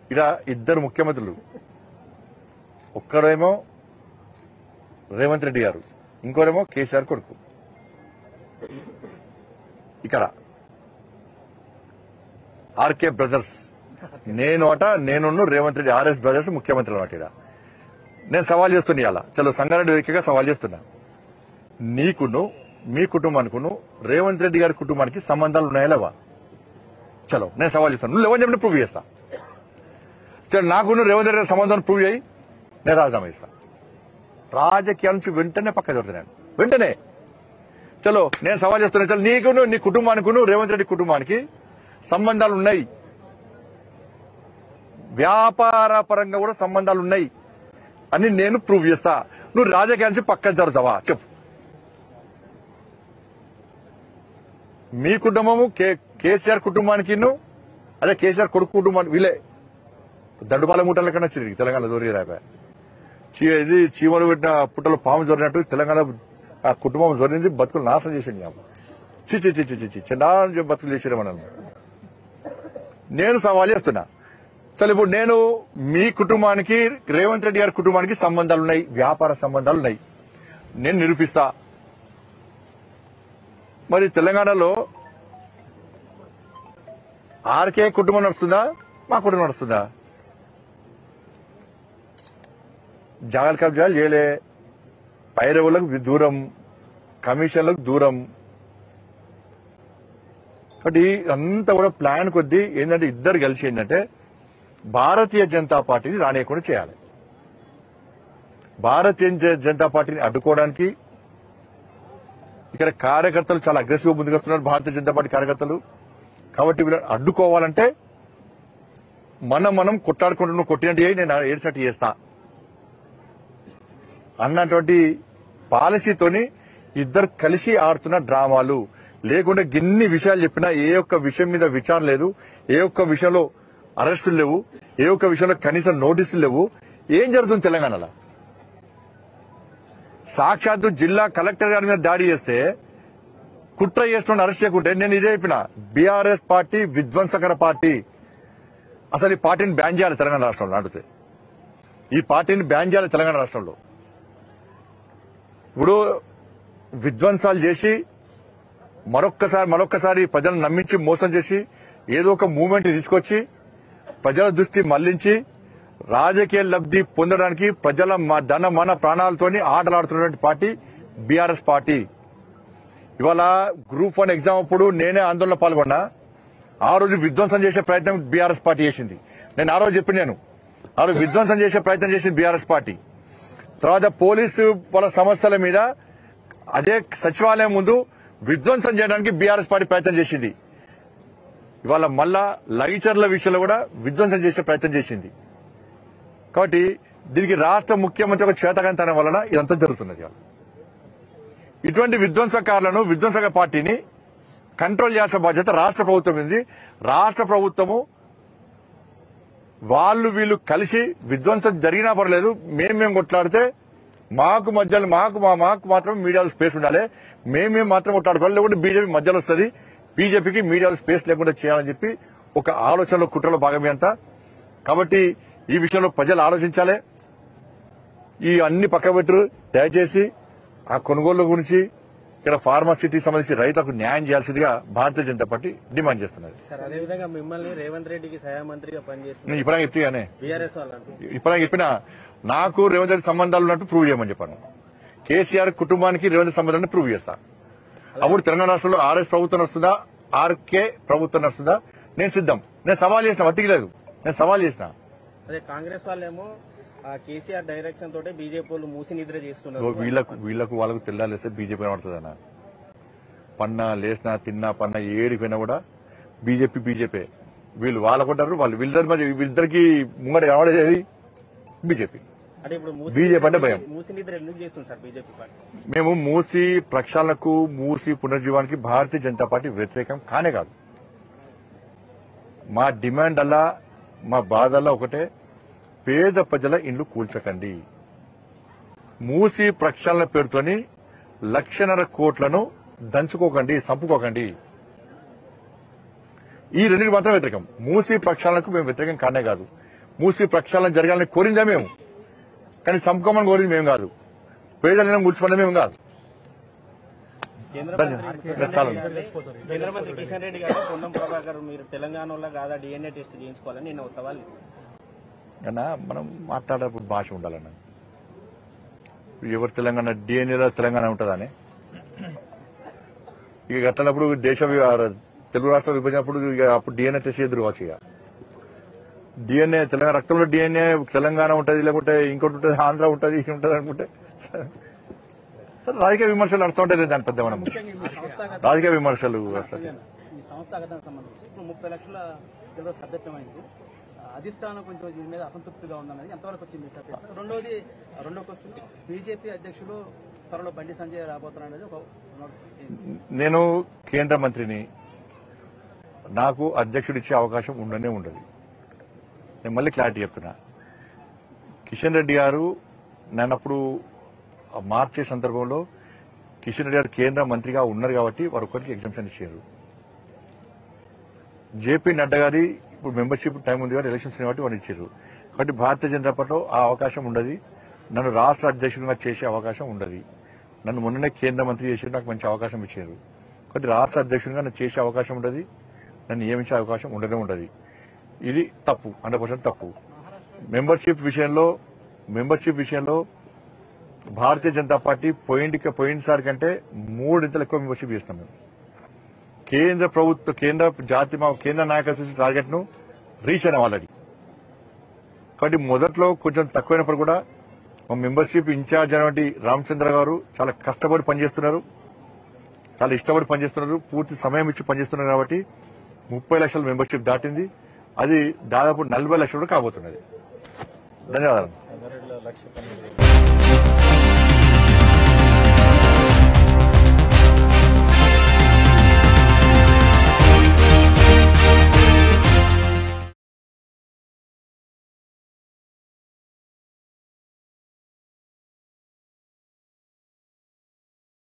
ఇక్కడ ఇద్దరు ముఖ్యమంత్రులు ఒక్కరేమో రేవంత్ రెడ్డి గారు ఇంకోరేమో కేసీఆర్ కొడుకు ఇక్కడ ఆర్కే బ్రదర్స్ నేను అట నేను రేవంత్ రెడ్డి ఆర్ఎస్ బ్రదర్స్ ముఖ్యమంత్రులు అన్నమాట ఇక్కడ నేను సవాల్ చేస్తున్నా ఇలా చలో సంగారెడ్డి వేదికగా సవాల్ చేస్తున్నా నీకును మీ కుటుంబానికిను రేవంత్ రెడ్డి గారి కుటుంబానికి సంబంధాలు ఉన్నాయా లేవా చలో నేను సవాల్ చేస్తాను నువ్వు లేవని చెప్పి ప్రూవ్ చేస్తా చలో నాకును రేవంత్ రెడ్డి గారి సంబంధాన్ని ప్రూవ్ చేయి నేను రాజీనామా ఇస్తా రాజకీయాల నుంచి వెంటనే పక్క దొరుకుతున్నాను వెంటనే చలో నేను సవాల్ చేస్తున్నా చలో నీకును నీ కుటుంబానికిను రేవంత్ రెడ్డి కుటుంబానికి సంబంధాలు ఉన్నాయి వ్యాపార పరంగా కూడా సంబంధాలు ఉన్నాయి అని నేను ప్రూవ్ చేస్తా నువ్వు రాజకీయాల నుంచి పక్కన జరుగుతావా చెప్పు మీ కుటుంబము కే- కేసీఆర్ కుటుంబానికి అదే కేసీఆర్ కొడుకు కుటుంబానికి వీళ్ళే దండుపాల మూటల కన్నా చిరిగి తెలంగాణ దూరి రాబా ఇది చీమలు పెట్టిన పుట్టలు పాము జొరినట్టు తెలంగాణ ఆ కుటుంబం జొరింది బతుకులు నాశనం చేసింది ఆమె. చి చి చి చి చి చి చిన్న బతుకులు చేసిన మనల్ని నేను సవాల్ చేస్తున్నా సరే ఇప్పుడు నేను మీ కుటుంబానికి రేవంత్ రెడ్డి గారి కుటుంబానికి సంబంధాలు ఉన్నాయి వ్యాపార సంబంధాలు ఉన్నాయి నేను నిరూపిస్తా మరి తెలంగాణలో ఆర్కే కుటుంబం నడుస్తుందా మా కుటుంబం నడుస్తుందా జాగ్రత్త కబ్జాలు చేయలే పైరవులకు దూరం కమిషన్లకు దూరం కాబట్టి అంతా కూడా ప్లాన్ కొద్దీ ఏంటంటే ఇద్దరు కలిసి ఏంటంటే భారతీయ జనతా పార్టీని రానియకుండా చేయాలి భారతీయ జ- జనతా పార్టీని అడ్డుకోవడానికి ఇక్కడ కార్యకర్తలు చాలా అగ్రెసివ్ ముందుకు వస్తున్నారు భారతీయ జనతా పార్టీ కార్యకర్తలు కాబట్టి వీళ్ళని అడ్డుకోవాలంటే మనం మనం కొట్టాడుకుంటున్నాం కొట్టినట్టు చేయి, నేను ఏడ్చట్టు చేస్తా అన్నటువంటి పాలసీతోని ఇద్దరు కలిసి ఆడుతున్న డ్రామాలు లేకుంటే గిన్ని విషయాలు చెప్పినా ఏ ఒక్క విషయం మీద విచారణ లేదు ఏ ఒక్క విషయంలో అరెస్టులు లేవు ఏ ఒక్క విషయంలో కనీసం నోటీసులు లేవు ఏం జరుగుతుంది తెలంగాణలో సాక్షాత్తు జిల్లా కలెక్టర్ గారి మీద దాడి చేస్తే కుట్ర చేస్తున్న అరెస్ట్ చేయకుంటే నేను ఇదే చెప్పిన బీఆర్ఎస్ పార్టీ విధ్వంసకర పార్టీ అసలు ఈ పార్టీని బ్యాన్ చేయాలి తెలంగాణ రాష్ట్రంలో అడిగితే ఈ పార్టీని బ్యాన్ చేయాలి తెలంగాణ రాష్ట్రంలో ఇప్పుడు విధ్వంసాలు చేసి మరొక్కసారి మరొక్కసారి ప్రజలను నమ్మించి మోసం చేసి ఏదో ఒక మూమెంట్ తీసుకొచ్చి ప్రజల దృష్టి మళ్లించి రాజకీయ లబ్ధి పొందడానికి ప్రజల మ- ధన మన ప్రాణాలతోని ఆటలాడుతున్నటువంటి పార్టీ బీఆర్ఎస్ పార్టీ ఇవాళ గ్రూప్ వన్ ఎగ్జామ్ అప్పుడు నేనే ఆందోళన పాల్గొన్నా ఆ రోజు విధ్వంసం చేసే ప్రయత్నం బీఆర్ఎస్ పార్టీ చేసింది నేను ఆ రోజు చెప్పి నేను ఆ రోజు విధ్వంసం చేసే ప్రయత్నం చేసింది బీఆర్ఎస్ పార్టీ తర్వాత పోలీసు వాళ్ళ సమస్యల మీద అదే సచివాలయం ముందు విధ్వంసం చేయడానికి బీఆర్ఎస్ పార్టీ ప్రయత్నం చేసింది ఇవాళ మళ్ళా లైచర్ల విషయంలో కూడా విధ్వంసం చేసే ప్రయత్నం చేసింది కాబట్టి దీనికి రాష్ట్ర ముఖ్యమంత్రి ఒక చేతకంతనం వలన ఇదంతా జరుగుతున్నది ఇవాళ. ఇటువంటి విధ్వంసకారులను విధ్వంసక పార్టీని కంట్రోల్ చేయాల్సిన బాధ్యత రాష్ట్ర ప్రభుత్వం ఉంది రాష్ట్ర ప్రభుత్వము వాళ్ళు వీళ్ళు కలిసి విధ్వంసం జరిగినా పర్లేదు మేము మేము కొట్లాడితే మాకు మధ్యలో మాకు మా మాకు మాత్రం మీడియాలో స్పేస్ ఉండాలి మేము మేము మాత్రం కొట్లాడుకోవాలి లేకుంటే బీజేపీ మధ్యలో వస్తుంది బీజేపీకి మీడియాలో స్పేస్ లేకుండా చేయాలని చెప్పి ఒక ఆలోచనలో కుట్రలో భాగమే అంతా కాబట్టి ఈ విషయంలో ప్రజలు ఆలోచించాలి ఈ అన్ని పక్క పెట్టరు దయచేసి ఆ కొనుగోళ్ల గురించి ఇక్కడ ఫార్మాసిటీకి సంబంధించి రైతులకు న్యాయం చేయాల్సిందిగా భారతీయ జనతా పార్టీ డిమాండ్ చేస్తున్నది సార్ అదేవిధంగా మిమ్మల్ని రేవంత్ రెడ్డికి సహాయ మంత్రిగా పనిచేస్తున్న నేను ఇప్పుడే చెప్తానే బీఆర్ఎస్ వాళ్ళు ఇప్పుడే చెప్పిన నాకు రేవంత్ రెడ్డి సంబంధాలు ఉన్నట్టు ప్రూవ్ చేయమని చెప్పాను కేసీఆర్ కుటుంబానికి రేవంత్ రెడ్డి సంబంధాన్ని ప్రూవ్ చేస్తా అప్పుడు తెలంగాణ రాష్ట్రంలో ఆర్ఎస్ ప్రభుత్వం వస్తుందా ఆర్కే ప్రభుత్వం వస్తుందా నేను సిద్ధం నేను సవాల్ చేసిన వట్టికి లేదు నేను సవాల్ చేసిన అదే కాంగ్రెస్ వాళ్ళేమో ఆ కేసీఆర్ డైరెక్షన్ తోటే బీజేపీ వాళ్ళు మూసి నిద్ర ఇగో చేస్తున్నారు వీళ్ళకు వీళ్ళకు వాళ్ళకు తెల్లాలేస్తే బీజేపీ కనబడుతుందన్న పన్నా లేచినా తిన్నా పన్నా ఏడికి పోయినా కూడా బీజేపీ బీజేపీ వీళ్ళు వాళ్ళకుంటారు వాళ్ళు వీళ్ళిద్దరి మధ్య వీళ్ళిద్దరికి ముంగట కనబడేది బీజేపీ అంటే ఇప్పుడు మూసి బీజేపీ అంటే భయం. మూసి నిద్ర ఎందుకు చేస్తుంది సార్ బీజేపీ పార్టీ మేము మూసి ప్రక్షాళనకు మూసి పునర్జీవానికి భారతీయ జనతా పార్టీ వ్యతిరేకం కానే కాదు మా డిమాండ్ అలా మా బాధల్లా ఒకటే పేద ప్రజల ఇండ్లు కూల్చకండి మూసి ప్రక్షాళన పేరుతోని లక్షన్నర కోట్లను దంచుకోకండి చంపుకోకండి ఈ రెండింటి మాత్రం వ్యతిరేకం మూసి ప్రక్షాళనకు మేము వ్యతిరేకం కానే కాదు మూసి ప్రక్షాళన జరగాలని కోరిందా మేము కానీ చంపుకోమని కోరింది మేము కాదు పేదలను కూర్చుకున్నది మేము కాదు కేంద్ర ధన్యవాదాలు. మంత్రి ఇంకా చాలు. కేంద్ర మంత్రి కిషన్ రెడ్డి గారు పొన్నం ప్రభాకర్ మీరు తెలంగాణలో కాదా డిఎన్ఏ టెస్ట్ చేయించుకోవాలని నేను ఒక సవాల్ ఇస్తాను కన్నా మనం మాట్లాడేటప్పుడు భాష ఉండాలన్న ఎవరు తెలంగాణ డిఎన్ఏలో తెలంగాణ ఉంటుందని ఇక అట్లనప్పుడు దేశ వి- తెలుగు రాష్ట్రాలు విభజనప్పుడు ఇక అప్పుడు డిఎన్ఏ టెస్ట్ ఎదురు కావచ్చు ఇక డిఎన్ఏ తెలంగాణ రక్తంలో డిఎన్ఏ తెలంగాణ ఉంటుంది లేకుంటే ఇంకోటి ఉంటుంది ఆంధ్ర ఉంటుంది ఇది ఉంటుంది అనుకుంటే సరే రాజకీయ విమర్శలు నడుస్తూ ఉంటాయి దాని పెద్ద మనం రాజకీయ విమర్శలు అసలు ఈ సంస్థాగతానికి సంబంధించి ఇప్పుడు ముప్పై లక్షల చిల్లర సభ్యత్వమైంది ఆ, అధిష్టానం కొంచెం దీని మీద అసంతృప్తిగా ఉందన్నది ఎంతవరకు వచ్చింది సభ్యత్వం రెండోది రెండో క్వశ్చన్ బీజేపీ అధ్యక్షులు త్వరలో బండి సంజయ్ రాబోతున్నారు అనేది ఒక నోటీస్. నేను కేంద్ర మంత్రిని నాకు అధ్యక్షుడిచ్చే అవకాశం ఉండనే ఉండదు నేను మళ్ళీ క్లారిటీ చెప్తున్నా కిషన్ రెడ్డి గారు నేను అప్పుడు మార్చే సందర్భంలో కిషన్ రెడ్డి గారు కేంద్ర మంత్రిగా ఉన్నారు కాబట్టి వారు ఒక్కరికి ఎగ్జామ్షన్ ఇచ్చారు జేపీ నడ్డా గారి ఇప్పుడు మెంబర్షిప్ టైం ఉంది కాబట్టి ఎలక్షన్స్ కాబట్టి వారు ఇచ్చారు కాబట్టి భారతీయ జనతా పార్టీలో ఆ అవకాశం ఉండదు నన్ను రాష్ట్ర అధ్యక్షుడిగా చేసే అవకాశం ఉండదు నన్ను మొన్ననే కేంద్ర మంత్రి చేసి నాకు మంచి అవకాశం ఇచ్చారు కాబట్టి రాష్ట్ర అధ్యక్షుడిగా నన్ను చేసే అవకాశం ఉండదు నన్ను నియమించే అవకాశం ఉండనే ఉండదు ఇది తప్పు హండ్రెడ్ పర్సెంట్ తప్పు మెంబర్షిప్ విషయంలో మెంబర్షిప్ విషయంలో భారతీయ జనతా పార్టీ పోయింటి పోయినసారి కంటే మూడింతలు ఎక్కువ మెంబర్షిప్ చేస్తున్నాం మేము కేంద్ర ప్రభుత్వ కేంద్ర జాతి మా కేంద్ర నాయకత్వ టార్గెట్ ను రీచ్ అయిన ఆల్రెడీ కాబట్టి మొదట్లో కొంచెం తక్కువైనప్పుడు కూడా మా మెంబర్షిప్ ఇన్ఛార్జ్ అయినటువంటి రామచంద్ర గారు చాలా కష్టపడి పనిచేస్తున్నారు చాలా ఇష్టపడి పనిచేస్తున్నారు పూర్తి సమయం ఇచ్చి పనిచేస్తున్నారు కాబట్టి ముప్పై లక్షల మెంబర్షిప్ దాటింది అది దాదాపు నలభై లక్షలు కూడా కాబోతున్నది ధన్యవాదాలు